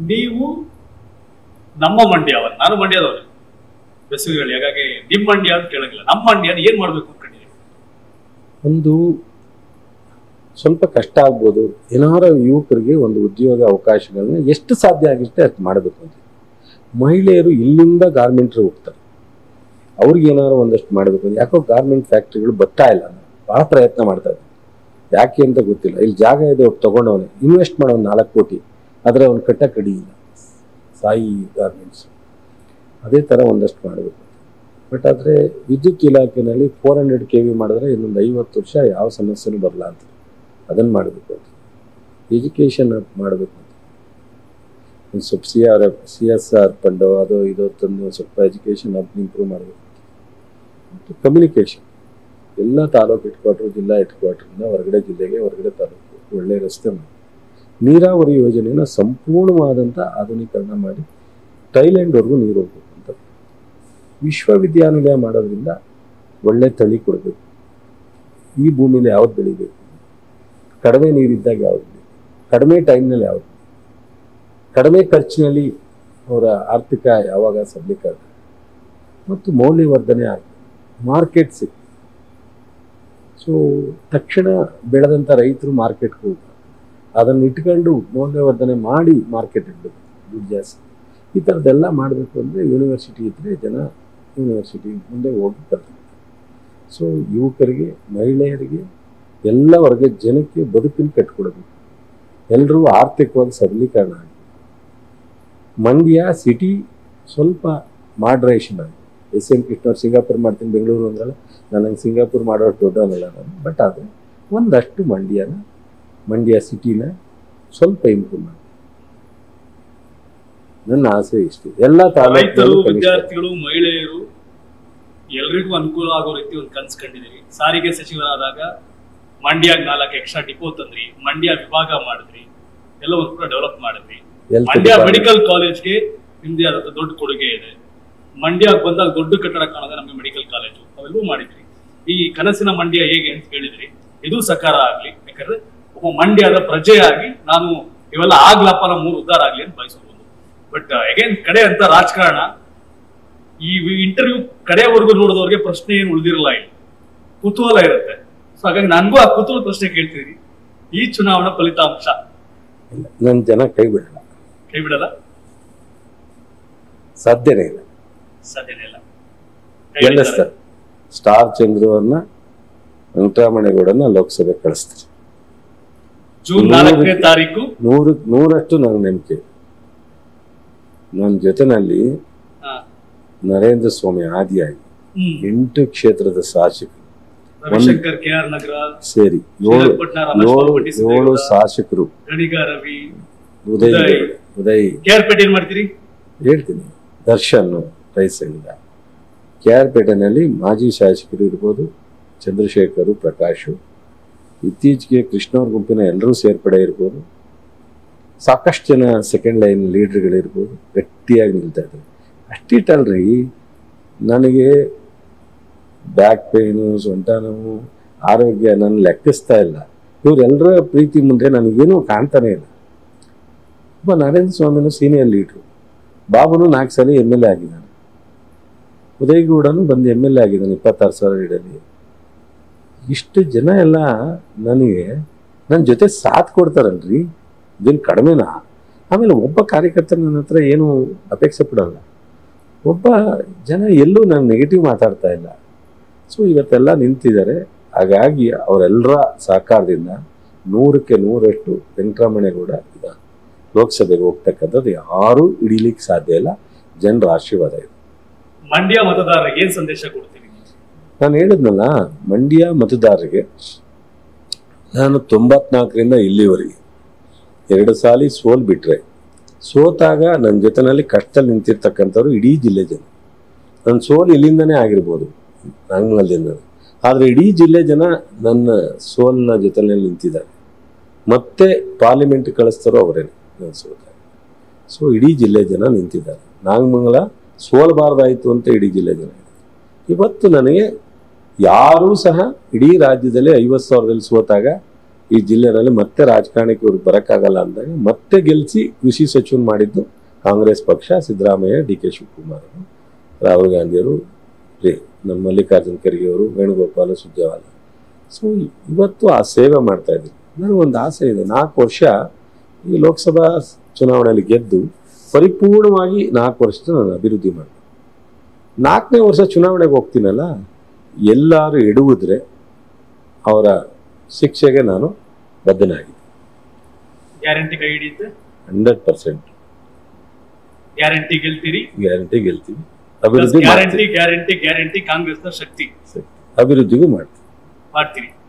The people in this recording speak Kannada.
ನೀವು ನಮ್ಮ ಮಂಡ್ಯವರು ನಾನು ಮಂಡ್ಯದವರು ಬೆಸುಗಳು ಹಾಗಾಗಿ ನಿಮ್ ಮಂಡ್ಯ ಅಂತ ಕೇಳಂಗಿಲ್ಲ ನಮ್ಮ ಮಂಡ್ಯ ಏನ್ ಮಾಡ್ಬೇಕು ಅನ್ಕೊಂಡಿದ್ದೀವಿ ಒಂದು ಸ್ವಲ್ಪ ಕಷ್ಟ ಆಗ್ಬೋದು ಏನಾರ ಯುವಕರಿಗೆ ಒಂದು ಉದ್ಯೋಗ ಅವಕಾಶಗಳನ್ನ ಎಷ್ಟು ಸಾಧ್ಯ ಆಗಿರುತ್ತೆ ಅಷ್ಟು ಮಾಡಬೇಕು ಅಂತ ಮಹಿಳೆಯರು ಇಲ್ಲಿಂದ ಗಾರ್ಮೆಂಟ್ರಿಗೆ ಹೋಗ್ತಾರೆ ಅವ್ರಿಗೆ ಏನಾರು ಒಂದಷ್ಟು ಮಾಡಬೇಕು ಅಂತ ಯಾಕೋ ಗಾರ್ಮೆಂಟ್ ಫ್ಯಾಕ್ಟ್ರಿಗಳು ಬರ್ತಾ ಇಲ್ಲ ಭಾಳ ಪ್ರಯತ್ನ ಮಾಡ್ತಾ ಇದ್ದಾರೆ ಯಾಕೆ ಅಂತ ಗೊತ್ತಿಲ್ಲ ಇಲ್ಲಿ ಜಾಗ ಇದೆ ಅವ್ರು ತಗೊಂಡವನೆ ಇನ್ವೆಸ್ಟ್ ಮಾಡೋ ಒಂದು ನಾಲ್ಕು ಕೋಟಿ ಆದರೆ ಅವ್ನು ಕಟ್ಟ ಕಡಿ ಇಲ್ಲ ಸಾಯಿ ಗಾರ್ಮೆಂಟ್ಸ್ ಅದೇ ಥರ ಒಂದಷ್ಟು ಮಾಡಬೇಕು ಬಟ್ ಆದರೆ ವಿದ್ಯುತ್ ಇಲಾಖೆಯಲ್ಲಿ ಫೋರ್ ಹಂಡ್ರೆಡ್ ಕೆ ವಿ ಮಾಡಿದ್ರೆ ಇನ್ನೊಂದು ಐವತ್ತು ವರ್ಷ ಯಾವ ಸಮಸ್ಯೆನೂ ಬರಲ್ಲ ಅಂತ ಅದನ್ನು ಮಾಡಬೇಕು ಅಂತ ಎಜುಕೇಷನ್ ಮಾಡಬೇಕು ಅಂತ ಒಂದು ಸ್ವಲ್ಪ C R F C S R fund ಅದು ಇದು ತಂದು ಒಂದು ಸ್ವಲ್ಪ ಎಜುಕೇಷನ್ ಅದನ್ನ ಇಂಪ್ರೂವ್ ಮಾಡಬೇಕು ಮತ್ತು ಕಮ್ಯುನಿಕೇಷನ್ ಎಲ್ಲ ತಾಲೂಕು ಹೆಡ್ ಕ್ವಾರ್ಟರ್ ಜಿಲ್ಲಾ ಹೆಡ್ ಕ್ವಾರ್ಟರ್ನ ಹೊರಗಡೆ ಜಿಲ್ಲೆಗೆ ಹೊರಗಡೆ ತಾಲೂಕು ಒಳ್ಳೆ ರಸ್ತೆ ಮಾಡಿ ನೀರಾವರಿ ಯೋಜನೆನ ಸಂಪೂರ್ಣವಾದಂಥ ಆಧುನೀಕರಣ ಮಾಡಿ ಥೈಲ್ಯಾಂಡ್ವರೆಗೂ ನೀರು ಹೋಗ್ಬೇಕು ಅಂತ ವಿಶ್ವವಿದ್ಯಾನಿಲಯ ಮಾಡೋದ್ರಿಂದ ಒಳ್ಳೆ ತಳಿ ಕೊಡಬೇಕು ಈ ಭೂಮಿಲಿ ಯಾವ್ದು ಬೆಳಿಬೇಕು ಕಡಿಮೆ ನೀರಿದ್ದಾಗ ಯಾವ್ದು ಬೆಳಿಬೇಕು ಕಡಿಮೆ ಟೈಮ್ನಲ್ಲಿ ಯಾವ್ದು ಕಡಿಮೆ ಖರ್ಚಿನಲ್ಲಿ ಅವರ ಆರ್ಥಿಕ ಯಾವಾಗ ಸಬಲೀಕರಣ ಮತ್ತು ಮೌಲ್ಯವರ್ಧನೆ ಆಗ್ತದೆ ಮಾರ್ಕೆಟ್ ಸಿಗ್ತದೆ ಸೊ ತಕ್ಷಣ ಬೆಳೆದಂಥ ರೈತರು ಮಾರ್ಕೆಟ್ಗೆ ಹೋಗ್ತಾರೆ ಅದನ್ನು ಇಟ್ಕೊಂಡು ಮೌಲ್ಯವರ್ಧನೆ ಮಾಡಿ ಮಾರ್ಕೆಟ್ ಇಡಬೇಕು ದುಡ್ಡು ಜಾಸ್ತಿ ಈ ಥರದ್ದೆಲ್ಲ ಮಾಡಬೇಕು ಅಂದರೆ ಯೂನಿವರ್ಸಿಟಿ ಇದ್ದರೆ ಜನ ಯೂನಿವರ್ಸಿಟಿ ಮುಂದೆ ಹೋಗಿ ಕಲ್ತ್ತಾರೆ ಸೊ ಯುವಕರಿಗೆ ಮಹಿಳೆಯರಿಗೆ ಎಲ್ಲ ವರ್ಗದ ಜನಕ್ಕೆ ಬದುಕಿನ ಕಟ್ಕೊಡ್ಬೇಕು ಎಲ್ಲರೂ ಆರ್ಥಿಕವಾಗಿ ಸಬಲೀಕರಣ ಆಗಿ ಮಂಡ್ಯ ಸಿಟಿ ಸ್ವಲ್ಪ ಮಾಡ್ರೇಷನ್ ಆಗಿ ಎಸ್ ಎಂ ಕೃಷ್ಣ ಸಿಂಗಾಪುರ್ ಮಾಡ್ತೀನಿ ಬೆಂಗಳೂರು ಅಂದ್ರಲ್ಲ ನನಗೆ ಸಿಂಗಾಪುರ್ ಮಾಡೋ ದೊಡ್ಡವನಲ್ಲ ನಾನು ಬಟ್ ಆದರೆ ಒಂದಷ್ಟು ಮಂಡ್ಯನ ಮಂಡ್ಯ ಸಿಟಿನ ಸ್ವಲ್ಪ ಇಂಪ್ರೂವ್ ಮಾಡಿ ನನ್ನ ಆಸೆ ಇಷ್ಟು ಎಲ್ಲ ರೈತರು ತಾಲೂಕುಗಳು ಕನಿಷ್ಠ ವಿದ್ಯಾರ್ಥಿಗಳು ಮಹಿಳೆಯರು ಎಲ್ರಿಗೂ ಅನುಕೂಲ ಆಗೋ ರೀತಿ ಒಂದು ಕನ್ಸು ಕಂಡಿದ್ದೀರಿ ಸಾರಿಗೆ ಸಚಿವರಾದಾಗ ಮಂಡ್ಯಾಗ ನಾಲ್ಕು ಎಕ್ಸ್ಟ್ರಾ ಡಿಪೋ ತಂದ್ರಿ ಮಂಡ್ಯ ವಿಭಾಗ ಮಾಡಿದ್ರಿ ಎಲ್ಲ ಒಂದು ಕೂಡ ಡೆವಲಪ್ ಮಾಡಿದ್ರಿ Health ಮಂಡ್ಯ department. ಮೆಡಿಕಲ್ ಕಾಲೇಜ್ಗೆ ನಿಮ್ದೇ ಆದಂತ ದೊಡ್ಡ ಕೊಡುಗೆ ಇದೆ ಮಂಡ್ಯ ಬಂದಾಗ ದೊಡ್ಡ ಕಟ್ಟಡ ಕಾಣೋದೇ ನಮಗೆ ಮೆಡಿಕಲ್ ಕಾಲೇಜು ಅವೆಲ್ಲವೂ ಮಾಡಿದ್ರಿ ಈ ಕನಸಿನ ಮಂಡ್ಯ ಹೇಗೆ ಅಂತ ಹೇಳಿದ್ರಿ ಇದು ಸಕಾರ ಆಗ್ಲಿ ಯಾಕಂದ್ರೆ ಒಬ್ಬ ಮಂಡ್ಯದ ಪ್ರಜೆಯಾಗಿ ನಾನು ಇವೆಲ್ಲ ಆಗ್ಲಪ್ಪ ನಮ್ಮ ಮೂರು ಉದ್ಧಾರ ಆಗ್ಲಿ ಅಂತ ಬಯಸಬಹುದು ಬಟ್ ಅಗೇನ್ ಕಡೆ ಅಂತ ರಾಜಕಾರಣ ಈ ಇಂಟರ್ವ್ಯೂ ಕಡೆಯವರೆಗೂ ನೋಡಿದವ್ರಿಗೆ ಪ್ರಶ್ನೆ ಏನು ಉಳಿದಿರಲ್ಲ ಇಲ್ಲಿ ಕುತೂಹಲ ಇರುತ್ತೆ ಸೊ ಹಾಗಾಗಿ ನನಗೂ ಆ ಕುತೂಹಲ ಪ್ರಶ್ನೆ ಕೇಳ್ತೀರಿ ಈ ಚುನಾವಣಾ ಫಲಿತಾಂಶ ಇಲ್ಲ ನನ್ನ ಜನ ಕೈ ಬಿಡಲ್ಲ ಕೈ ಬಿಡಲ್ಲ ಸಾಧ್ಯನೇ ಇಲ್ಲ ಸಾಧ್ಯನೇ ಇಲ್ಲ ಗೆಲ್ಲಿಸ್ತಾರೆ ಸ್ಟಾರ್ ಚಂದ್ರು ಅವ್ರನ್ನ ವೆಂಕಟರಾಮಣ್ಣಗೌಡನ ಲೋಕಸಭೆ ಕಳಿಸ್ತಾರೆ ಜೂನ್ ನಾಲ್ಕನೇ ತಾರೀಕು ನೂರು ನೂರಷ್ಟು ನನಗೆ ನಂಬಿಕೆ ಇದೆ. ನನ್ನ ಜೊತೆನಲ್ಲಿ ಹಾ, ನರೇಂದ್ರ ಸ್ವಾಮಿ ಆದಿಯಾಗಿ ಹ್ಮ್. ಎಂಟು ಕ್ಷೇತ್ರದ ಶಾಸಕರು ರವಿಶಂಕರ್ ಕೆ ಆರ್ ನಗರ ಸೇರಿ ಏಳು ಶ್ರೀರಂಗಪಟ್ಟಣ ರಮೇಶ್ ಏಳು ಬಾಬು ಭಟ್ಟಿ ಏಳು ಸಿದ್ದೇಗೌಡ, ಶಾಸಕರು ಗಣಿಗ ರವಿ ಉದಯ್ ಉದಯ್. ಉದಯ್ ಕೆ ಆರ್ ಪೇಟೆ ಏನ್ ಮಾಡ್ತೀರಿ ಹೇಳ್ತೀನಿ ದರ್ಶನ್ ರೈತರಿಂದ ಕೆ ಆರ್ ಪೇಟೆನಲ್ಲಿ ಮಾಜಿ ಶಾಸಕರು ಇರ್ಬೋದು ಚಂದ್ರಶೇಖರು ಪ್ರಕಾಶು ಇತ್ತೀಚೆಗೆ ಕೃಷ್ಣವ್ರ ಗುಂಪಿನ ಎಲ್ಲರೂ ಸೇರ್ಪಡೆ ಇರ್ಬೋದು ಸಾಕಷ್ಟು ಜನ ಸೆಕೆಂಡ್ ಲೈನ್ ಲೀಡರ್ಗಳಿರ್ಬೋದು ಗಟ್ಟಿಯಾಗಿ ನಿಲ್ತಾ ಇದ್ದಾರೆ ಅಷ್ಟಿಟ್ಟಲ್ರಿ ನನಗೆ ಬ್ಯಾಕ್ ಪೇನು ಸೊಂಟ ನೋವು ಆರೋಗ್ಯ ನಾನು ಲೆಕ್ಕಿಸ್ತಾ ಇಲ್ಲ ಇವರೆಲ್ಲರ ಪ್ರೀತಿ ಮುಂದೆ ನನಗೇನೂ ಕಾಣ್ತಾನೆ ಇಲ್ಲ ಒಬ್ಬ ನರೇಂದ್ರ ಸ್ವಾಮಿನೂ ಸೀನಿಯರ್ ಲೀಡ್ರು ಬಾಬುನು ನಾಲ್ಕು ಸಲ ಎಮ್ ಎಲ್ ಎ ಆಗಿದ್ದಾನೆ ಉದಯಗೌಡನು ಬಂದು ಎಮ್ ಎಲ್ ಎ ಆಗಿದ್ದಾನೆ ಇಪ್ಪತ್ತಾರು ಸಾವಿರ ಲೀಡಲ್ಲಿ ಇಷ್ಟು ಜನ ಎಲ್ಲ ನನಗೆ ನನ್ನ ಜೊತೆ ಸಾಥ್ ಕೊಡ್ತಾರಲ್ರಿ ಇದೇನು ಕಡಿಮೆನಾ ಆಮೇಲೆ ಒಬ್ಬ ಕಾರ್ಯಕರ್ತ ನನ್ನ ಹತ್ರ ಏನು ಅಪೇಕ್ಷೆ ಪಡಲ್ಲ ಒಬ್ಬ ಜನ ಎಲ್ಲೂ ನಾನು ನೆಗೆಟಿವ್ ಮಾತಾಡ್ತಾ ಇಲ್ಲ ಸೊ ಇವತ್ತೆಲ್ಲ ನಿಂತಿದ್ದಾರೆ ಹಾಗಾಗಿ ಅವರೆಲ್ಲರ ಸಹಕಾರದಿಂದ ನೂರಕ್ಕೆ ನೂರಷ್ಟು ವೆಂಕಟರಮಣೇಗೌಡ ಈಗ ಲೋಕಸಭೆಗೆ ಹೋಗ್ತಕ್ಕಂಥದ್ದು ಯಾರೂ ಹಿಡಿಲಿಕ್ಕೆ ಸಾಧ್ಯ ಇಲ್ಲ ಜನರ ಆಶೀರ್ವಾದ ಇದೆ ಮಂಡ್ಯ ಮತದಾರರಿಗೆ ಏನ್ ಸಂದೇಶ ಕೊಡ್ತೀರಿ ನಾನು ಹೇಳಿದ್ನಲ್ಲ ಮಂಡ್ಯ ಮತದಾರರಿಗೆ ನಾನು ತೊಂಬತ್ನಾಲ್ಕರಿಂದ ಇಲ್ಲಿವರೆಗೆ ಎರಡು ಸಾಲಿ ಸೋಲ್ ಬಿಟ್ರೆ ಸೋತಾಗ ನನ್ನ ಜೊತೆನಲ್ಲಿ ಕಷ್ಟದಲ್ಲಿ ನಿಂತಿರ್ತಕ್ಕಂಥವ್ರು ಇಡೀ ಜಿಲ್ಲೆ ಜನ ನನ್ನ ಸೋಲು ಇಲ್ಲಿಂದನೇ ಆಗಿರ್ಬೋದು ನಾಂಗಲ್ದಿಂದ ಆದರೆ ಇಡೀ ಜಿಲ್ಲೆ ಜನ ನನ್ನ ಸೋಲಿನ ಜೊತೆನಲ್ಲಿ ನಿಂತಿದ್ದಾರೆ ಮತ್ತೆ ಪಾರ್ಲಿಮೆಂಟ್ ಕಳಿಸ್ತಾರೋ ಅವರೇನೆ ನನ್ನ ಸೋತಾಗ ಸೊ ಇಡೀ ಜಿಲ್ಲೆ ಜನ ನಿಂತಿದ್ದಾರೆ ನಾಗಮಂಗಲ ಸೋಲ್ಬಾರ್ದಾಯಿತು ಅಂತ ಇಡೀ ಜಿಲ್ಲೆ ಜನ ಇದೆ. ಇವತ್ತು ನನಗೆ ಯಾರೂ ಸಹ ಇಡೀ ರಾಜ್ಯದಲ್ಲಿ ಐವತ್ತು ಸಾವಿರದಲ್ಲಿ ಸೋತಾಗ ಈ ಜಿಲ್ಲೆನಲ್ಲಿ ಮತ್ತೆ ರಾಜಕಾರಣಕ್ಕೆ ಇವ್ರು ಬರಕ್ಕಾಗಲ್ಲ ಅಂದಾಗ ಮತ್ತೆ ಗೆಲ್ಲಿಸಿ ಕೃಷಿ ಸಚಿವನ್ ಮಾಡಿದ್ದು ಕಾಂಗ್ರೆಸ್ ಪಕ್ಷ ಸಿದ್ದರಾಮಯ್ಯ ಡಿ ಕೆ ಶಿವಕುಮಾರ್ ಅವರು, ರಾಹುಲ್ ಗಾಂಧಿಯವರು ರೇ ನಮ್ಮ ಮಲ್ಲಿಕಾರ್ಜುನ್ ಖರ್ಗೆ ಅವರು ವೇಣುಗೋಪಾಲ ಸುಜ್ಜವಾಲ ಸೊ ಇವತ್ತು ಆ ಸೇವೆ ಮಾಡ್ತಾ ಇದ್ದೀನಿ ನನಗೊಂದು ಆಸೆ ಇದೆ ನಾಲ್ಕು ವರ್ಷ ಈ ಲೋಕಸಭಾ ಚುನಾವಣೆಯಲ್ಲಿ ಗೆದ್ದು ಪರಿಪೂರ್ಣವಾಗಿ ನಾಲ್ಕು ವರ್ಷದ ನಾನು ಅಭಿವೃದ್ಧಿ ಮಾಡಿದೆ ನಾಲ್ಕನೇ ವರ್ಷ ಚುನಾವಣೆಗೆ ಹೋಗ್ತೀನಲ್ಲ ಎಲ್ಲರೂ ಎಡುವುದ್ರೆ ಅವರ ಶಿಕ್ಷೆಗೆ ನಾನು ಬದ್ಧನಾಗಿದ್ದೆ ಗ್ಯಾರಂಟಿ ಕೈ ಹಿಡಿಯುತ್ತೆ ಹಂಡ್ರೆಡ್ ಪರ್ಸೆಂಟ್ ಗ್ಯಾರಂಟಿ ಗೆಲ್ತೀರಿ ಗ್ಯಾರಂಟಿ ಗೆಲ್ತೀವಿ ಅಭಿವೃದ್ಧಿ ಗ್ಯಾರಂಟಿ ಮಾಡ್ತೀವಿ ಗ್ಯಾರಂಟಿ ಗ್ಯಾರಂಟಿ ಕಾಂಗ್ರೆಸ್ನ ಶಕ್ತಿ ಅಭಿವೃದ್ಧಿಗೂ ಮಾಡ್ತೀವಿ ಮಾಡ್ತೀರಿ